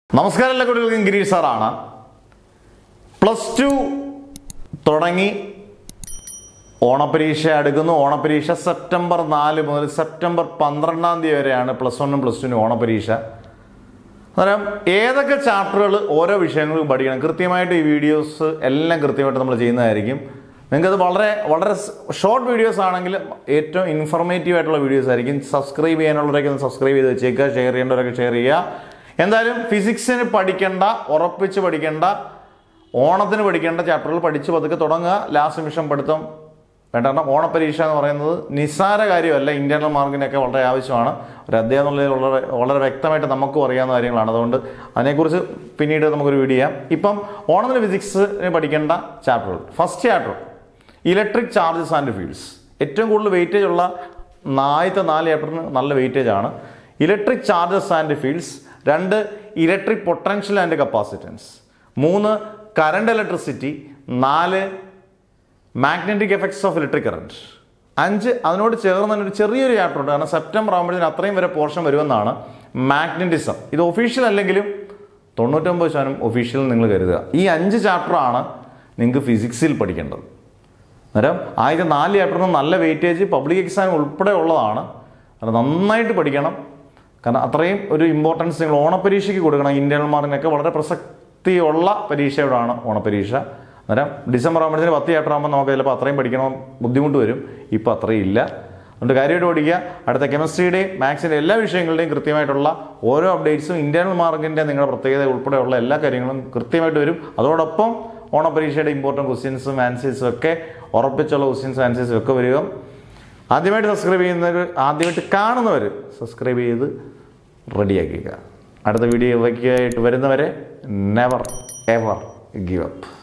നമസ്കാരം എല്ലാ കുട്ടികൾക്കും ഗിരീഷ് സാറാണ് പ്ലസ് ടു തുടങ്ങി ഓണപരീക്ഷ അടുക്കുന്നു ഓണപരീക്ഷ സെപ്റ്റംബർ നാല് മുതൽ സെപ്റ്റംബർ പന്ത്രണ്ടാം തീയതി വരെയാണ് പ്ലസ് വണ്ണും പ്ലസ് ടുവിനും ഓണപരീക്ഷ അന്നേരം ഏതൊക്കെ ചാപ്റ്ററുകൾ ഓരോ വിഷയങ്ങളും പഠിക്കണം കൃത്യമായിട്ട് ഈ വീഡിയോസ് എല്ലാം കൃത്യമായിട്ട് നമ്മൾ ചെയ്യുന്നതായിരിക്കും നിങ്ങൾക്കത് വളരെ വളരെ ഷോർട്ട് വീഡിയോസ് ആണെങ്കിൽ ഏറ്റവും ഇൻഫർമേറ്റീവ് ആയിട്ടുള്ള വീഡിയോസ് ആയിരിക്കും സബ്സ്ക്രൈബ് ചെയ്യാനുള്ളവരൊക്കെ ഒന്ന് സബ്സ്ക്രൈബ് ചെയ്ത് വെച്ചേക്കുക ഷെയർ ചെയ്യേണ്ടവരൊക്കെ ഷെയർ ചെയ്യുക എന്തായാലും ഫിസിക്സിന് പഠിക്കേണ്ട ഉറപ്പിച്ച് പഠിക്കേണ്ട ഓണത്തിന് പഠിക്കേണ്ട ചാപ്റ്ററുകൾ പഠിച്ച് പതുക്കെ തുടങ്ങുക ലാസ്റ്റ് നിമിഷം പഠിത്തം വേണ്ട കാരണം ഓണപരീക്ഷ എന്ന് പറയുന്നത് നിസ്സാര കാര്യമല്ല ഇന്റേണൽ മാർക്കിനൊക്കെ വളരെ ആവശ്യമാണ് ഒരു അധ്യായം എന്നുള്ളതിൽ വളരെ വളരെ വ്യക്തമായിട്ട് നമുക്കും അറിയാവുന്ന കാര്യങ്ങളാണ് അതുകൊണ്ട് അതിനെക്കുറിച്ച് പിന്നീട് നമുക്കൊരു വീഡിയോ ചെയ്യാം ഇപ്പം ഓണത്തിന് ഫിസിക്സിന് പഠിക്കേണ്ട ചാപ്റ്ററുകൾ first chapter electric charges and fields ഏറ്റവും കൂടുതൽ വെയിറ്റേജ് ഉള്ള ആദ്യത്തെ നാല് ചാപ്റ്ററിന് നല്ല വെയിറ്റേജ് ആണ് ഇലക്ട്രിക് ചാർജസ് ആൻഡ് ഫീൽഡ്സ് രണ്ട് ഇലക്ട്രിക് പൊട്ടൻഷ്യൽ ആൻഡ് കപ്പാസിറ്റൻസ് മൂന്ന് കറണ്ട് ഇലക്ട്രിസിറ്റി നാല് magnetic effects of electric current അഞ്ച് അതിനോട് ചേർന്ന് തന്നെ ഒരു ചെറിയൊരു ചാപ്റ്റർ ഉണ്ട് കാരണം സെപ്റ്റംബർ ആകുമ്പോഴത്തേന് അത്രയും വരെ പോർഷൻ വരുമെന്നാണ് മാഗ്നറ്റിസം ഇത് ഒഫീഷ്യൽ അല്ലെങ്കിലും തൊണ്ണൂറ്റൊമ്പത് ശതമാനം ഒഫീഷ്യൽ നിങ്ങൾ കരുതുക ഈ അഞ്ച് ചാപ്റ്ററാണ് നിങ്ങൾക്ക് ഫിസിക്സിൽ പഠിക്കേണ്ടത് അന്നേരം ആദ്യത്തെ നാല് ചാപ്റ്ററിന് നല്ല വെയിറ്റേജ് പബ്ലിക് എക്സാം ഉൾപ്പെടെ ഉള്ളതാണ് അത് നന്നായിട്ട് പഠിക്കണം കാരണം അത്രയും ഒരു ഇമ്പോർട്ടൻസ് നിങ്ങൾ ഓണപരീക്ഷയ്ക്ക് കൊടുക്കണം ഇന്റേണൽ മാർക്കിനൊക്കെ വളരെ പ്രസക്തിയുള്ള പരീക്ഷയോടാണ് ഓണപരീക്ഷ അന്നേരം ഡിസംബർ ആകുമ്പോഴത്തേന് പത്ത് ചാപ്റ്റർ ആകുമ്പോൾ നമുക്ക് ചിലപ്പോൾ അത്രയും പഠിക്കണം ബുദ്ധിമുട്ട് വരും ഇപ്പോൾ അത്രയും ഇല്ല അതുകൊണ്ട് കാര്യമായിട്ട് പഠിക്കുക അടുത്ത കെമിസ്ട്രിയുടെയും മാത്സിൻ്റെ എല്ലാ വിഷയങ്ങളുടെയും കൃത്യമായിട്ടുള്ള ഓരോ അപ്ഡേറ്റ്സും ഇന്റേണൽ മാർക്കിൻ്റെ നിങ്ങളുടെ പ്രത്യേകത ഉൾപ്പെടെയുള്ള എല്ലാ കാര്യങ്ങളും കൃത്യമായിട്ട് വരും അതോടൊപ്പം ഓണപരീക്ഷയുടെ ഇമ്പോർട്ടൻറ്റ് ക്വസ്റ്റ്യൻസും ആൻസേഴ്സും ഒക്കെ ഉറപ്പിച്ചുള്ള ക്വസ്റ്റ്യൻസും ആൻസേഴ്സും ഒക്കെ വരിക ആദ്യമായിട്ട് സബ്സ്ക്രൈബ് ചെയ്യുന്നവർ ആദ്യമായിട്ട് കാണുന്നവർ സബ്സ്ക്രൈബ് ചെയ്ത് റെഡിയാക്കുക അടുത്ത വീഡിയോ വയ്ക്കായിട്ട് വരുന്നവരെ നെവർ എവർ ഗിവ് അപ്പ്